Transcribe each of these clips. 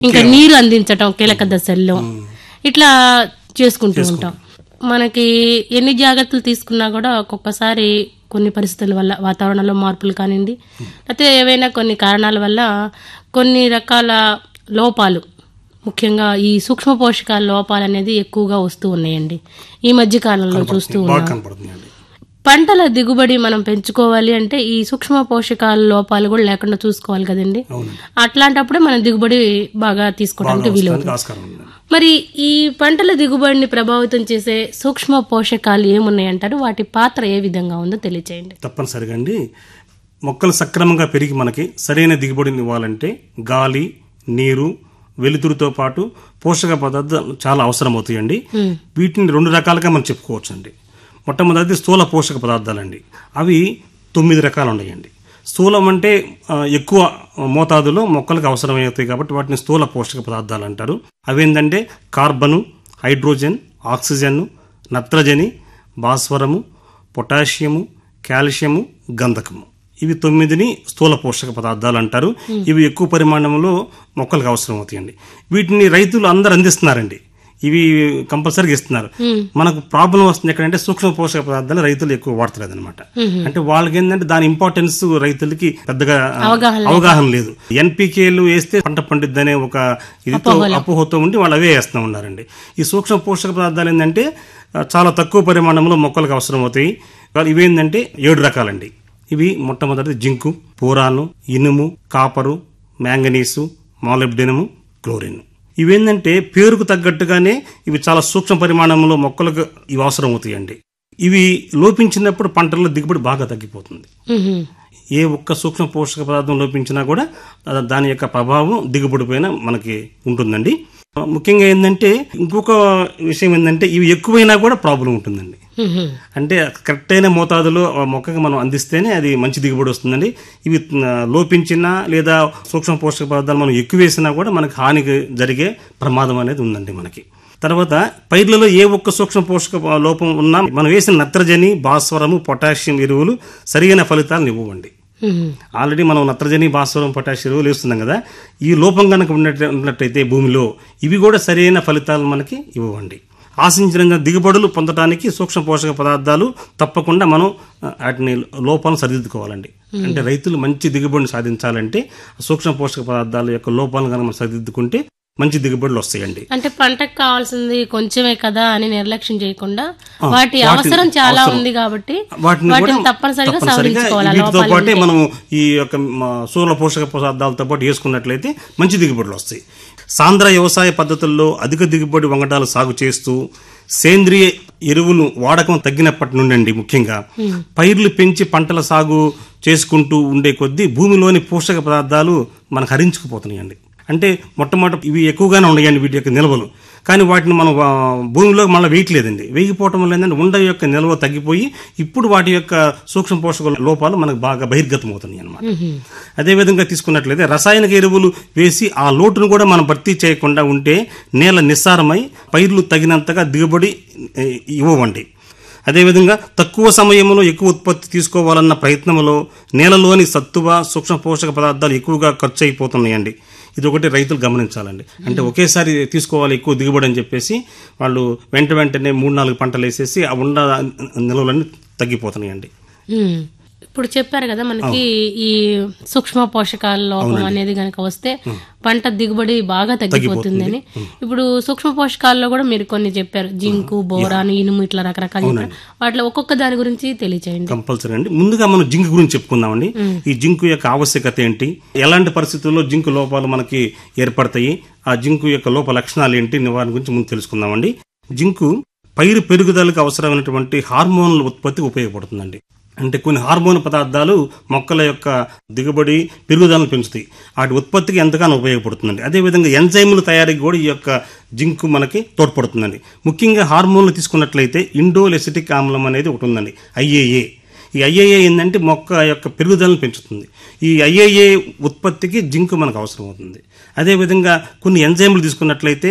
ఇంకా నీరు అందించటం కీలక దశల్లో ఇట్లా చేసుకుంటూ ఉంటాం మనకి ఎన్ని జాగ్రత్తలు తీసుకున్నా కూడా ఒక్కొక్కసారి కొన్ని పరిస్థితుల వల్ల వాతావరణంలో మార్పులు కానివ్వండి లేకపోతే ఏవైనా కొన్ని కారణాల వల్ల కొన్ని రకాల లోపాలు ముఖ్యంగా ఈ సూక్ష్మ పోషకాల లోపాలు అనేది ఎక్కువగా వస్తూ ఉన్నాయండి ఈ మధ్య కాలంలో చూస్తూ బాగా ఉన్నాం కనపడుతుందండి పంటల దిగుబడి మనం పెంచుకోవాలి అంటే ఈ సూక్ష్మ పోషకాల లోపాలు కూడా లేకుండా చూసుకోవాలి కదండి అవునండి అట్లాంటప్పుడే మనం దిగుబడి బాగా తీసుకోవడానికి వీలవుతుంది దానికి ఆస్కారం ఉందండి మరి ఈ పంటల దిగుబడిని ప్రభావితం చేసే సూక్ష్మ పోషకాలు ఏమున్నాయంటారు వాటి పాత్ర ఏ విధంగా ఉందో తెలియచేయండి తప్పనిసరిగా అండి మొక్కలు సక్రమంగా పెరిగి మనకి సరైన దిగుబడిని ఇవ్వాలంటే గాలి నీరు వెలుతురుతో పాటు పోషక పదార్థాలు చాలా అవసరం అవుతాయండి వీటిని రెండు రకాలుగా మనం చెప్పుకోవచ్చు అండి మొట్టమొదటిది స్థూల పోషక పదార్థాలండి అవి తొమ్మిది రకాలు ఉన్నాయండి స్థూలం అంటే ఆ, ఎక్కువ మోతాదులో మొక్కలకు అవసరమవుతాయి కాబట్టి వాటిని స్థూల పోషక పదార్థాలు అంటారు అవేంటంటే కార్బను హైడ్రోజన్ ఆక్సిజన్ నత్రజని భాస్వరము పొటాషియము కాల్షియము గంధకము ఇవి తొమ్మిదిని స్థూల పోషక పదార్థాలు అంటారు ఇవి ఎక్కువ పరిమాణంలో మొక్కలకు అవసరం అవుతాయండి వీటిని రైతులు అందరు అందిస్తున్నారండి ఇవి కంపల్సరీగా ఇస్తున్నారు మనకు ప్రాబ్లం వస్తుంది ఎక్కడంటే సూక్ష్మ పోషక పదార్థాలు రైతులు ఎక్కువ వాడతలేదు అనమాట అంటే వాళ్ళకి ఏంటంటే దాని ఇంపార్టెన్స్ రైతులకి పెద్దగా అవగాహన అవగాహన లేదు ఎన్పికేలు వేస్తే పంట పండిద్ది అనే ఒక ఇదితో అపోహతో ఉండి వాళ్ళు అవే వేస్తూ ఉన్నారండి ఈ సూక్ష్మ పోషక పదార్థాలు ఏంటంటే ఆ, చాలా తక్కువ పరిమాణంలో మొక్కలకు అవసరం అవుతాయి వాళ్ళు ఇవేంటంటే ఏడు రకాలండి ఇవి మొట్టమొదటి జింకు పూరాను ఇనుము కాపరు మ్యాంగనీసు మాలిబ్డెనము క్లోరిన్ ఇవేంటంటే పేరుకు తగ్గట్టుగానే ఇవి చాలా సూక్ష్మ పరిమాణంలో మొక్కలకు ఇవి అవసరం అవుతాయండి ఇవి లోపించినప్పుడు పంటల్లో దిగుబడి బాగా తగ్గిపోతుంది మ్మ్. ఏ ఒక్క సూక్ష్మ పోషక పదార్థం లోపించినా కూడా దా- దాని యొక్క ప్రభావం దిగుబడి పైన మనకి ఉంటుందండి ముఖ్యంగా ఏంటంటే ఇంకొక విషయం ఏంటంటే ఇవి ఎక్కువైనా కూడా ప్రాబ్లం ఉంటుందండి మ్మ్. అంటే కరెక్ట్ అయిన మోతాదులో ఆ మొక్కకి మనం అందిస్తేనే అది మంచి దిగుబడి వస్తుందండి ఇవి ఆ, లోపించినా లేదా సూక్ష్మ పోషక పదార్థాలు మనం ఎక్కువ వేసినా కూడా మనకి హానికి జరిగే ప్రమాదం అనేది ఉందండి మనకి తర్వాత పైర్లలో ఏ ఒక్క సూక్ష్మ పోషక లోపం ఉన్నా మనం వేసిన నత్రజని భాస్వరము పొటాషియం ఎరువులు సరైన ఫలితాలను ఇవ్వండి మ్మ్. ఆల్రెడీ మనం నత్రజని భాస్వరం పొటాషియం ఎరువులు వేస్తున్నాం కదా ఈ లోపం కనుక ఉన్నట్టు ఉన్నట్టయితే భూమిలో ఇవి కూడా సరైన ఫలితాలు మనకి ఇవ్వండి ఆశించిన దిగుబడులు పొందడానికి సూక్ష్మ పోషక పదార్థాలు తప్పకుండా మనం ఆ, వాటిని లోపాలను సరిదిద్దుకోవాలండి అంటే రైతులు మంచి దిగుబడిని సాధించాలంటే సూక్ష్మ పోషక పదార్థాల యొక్క లోపాలను కనుక మనం సరిదిద్దుకుంటే మంచి దిగుబడులు వస్తాయండి అంటే పంటకు కావాల్సింది కొంచెమే కదా అని నిర్లక్ష్యం చేయకుండా ఆ, వాటి వాటి అవసరం చాలా అవసరం. ఉంది కాబట్టి వాటిని వాటిని కూడా తప్పనిసరిగా తప్పనిసరిగా సవరించుకోవాలి ఆ వీటితో లోపాలు పాటే ఉంటే. మనం ఈ యొక్క మ, స్థూల పోషక పదార్థాలతో పాటు వేసుకున్నట్లయితే మంచి దిగుబడులు వస్తాయి సాంద్ర వ్యవసాయ పద్ధతుల్లో అధిక దిగుబడి వంగడాలు సాగు చేస్తూ సేంద్రియ ఎరువులు వాడకం తగ్గినప్పటి నుండి ముఖ్యంగా పైర్లు పెంచి పంటల సాగు చేసుకుంటూ ఉండే కొద్దీ భూమిలోని పోషక పదార్థాలు మనకు హరించుకుపోతున్నాయండి అంటే మొట్టమొదటి ఇవి ఎక్కువగానే ఉన్నాయండి వీటి యొక్క నిల్వలు కానీ వాటిని మనం ఆ, భూమిలో మళ్ళీ వేయట్లేదండి వేయకపోవటం వల్ల ఏంటంటే ఉండ యొక్క నిల్వ తగ్గిపోయి ఇప్పుడు వాటి యొక్క సూక్ష్మ పోషక లోపాలు మనకు బాగా బహిర్గతం అవుతున్నాయి అనమాట అదేవిధంగా తీసుకున్నట్లయితే రసాయనిక ఎరువులు వేసి ఆ లోటును కూడా మనం భర్తీ చేయకుండా ఉంటే నేల నిస్సారమై పైర్లు తగినంతగా దిగుబడి ఏ, ఇవ్వవండి అదేవిధంగా తక్కువ సమయంలో ఎక్కువ ఉత్పత్తి తీసుకోవాలన్న ప్రయత్నంలో నేలలోని సత్తువ సూక్ష్మ పోషక పదార్థాలు ఎక్కువగా ఖర్చు అయిపోతున్నాయండి ఇది ఒకటి రైతులు గమనించాలండి అంటే ఒకేసారి తీసుకోవాలి ఎక్కువ దిగుబడి అని చెప్పేసి వాళ్ళు వెంట వెంటనే మూడు నాలుగు పంటలు వేసేసి ఆ ఉండ నిల్వలన్నీ తగ్గిపోతున్నాయండి మ్మ్. ఇప్పుడు చెప్పారు కదా మనకి ఈ సూక్ష్మ పోషకాల లోపం అనేది గనక వస్తే పంట దిగుబడి బాగా తగ్గిపోతుందని ఇప్పుడు సూక్ష్మ పోషకాల్లో కూడా మీరు కొన్ని చెప్పారు జింకు బోరాన్ ఇనుము ఇట్లా రకరకాలు చెప్పారు వాటిలో ఒక్కొక్క దాని గురించి తెలియచేయండి కంపల్సరీ అండి ముందుగా మనం జింక్ గురించి చెప్పుకుందామండి ఈ జింకు యొక్క ఆవశ్యకత ఏంటి ఎలాంటి పరిస్థితుల్లో జింకు లోపాలు మనకి ఏర్పడతాయి ఆ జింకు యొక్క లోప లక్షణాలు ఏంటి నివారణ గురించి ముందు తెలుసుకుందామండి జింకు పైరు పెరుగుదలకు అవసరమైనటువంటి హార్మోన్ల ఉత్పత్తి ఉపయోగపడుతుందండి అంటే కొన్ని హార్మోన్ పదార్థాలు మొక్కల యొక్క దిగుబడి పెరుగుదలను పెంచుతాయి వాటి ఉత్పత్తికి ఎంతగానో ఉపయోగపడుతుందండి అదేవిధంగా ఎంజైముల తయారీకి కూడా ఈ యొక్క జింకు మనకి తోడ్పడుతుందండి ముఖ్యంగా హార్మోన్లు తీసుకున్నట్లయితే ఇండోలెసిటిక్ ఆమ్లం అనేది ఒకటి ఉందండి ఐఏఏ ఈ ఐఏఏ ఏంటంటే మొక్క యొక్క పెరుగుదలను పెంచుతుంది ఈ ఐఏఏ ఉత్పత్తికి జింక్ మనకు అవసరం అవుతుంది అదేవిధంగా కొన్ని ఎంజైమ్లు తీసుకున్నట్లయితే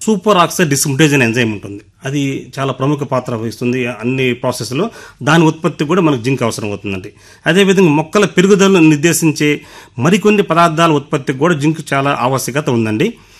సూపర్ ఆక్సైడ్ డిస్ముటేజ్ అనే ఎంజైమ్ ఉంటుంది అది చాలా ప్రముఖ పాత్ర వహిస్తుంది అన్ని ప్రాసెస్లో దాని ఉత్పత్తి కూడా మనకు జింక్ అవసరం అవుతుందండి అదేవిధంగా మొక్కల పెరుగుదలను నిర్దేశించే మరికొన్ని పదార్థాల ఉత్పత్తికి కూడా జింక్ చాలా ఆవశ్యకత ఉందండి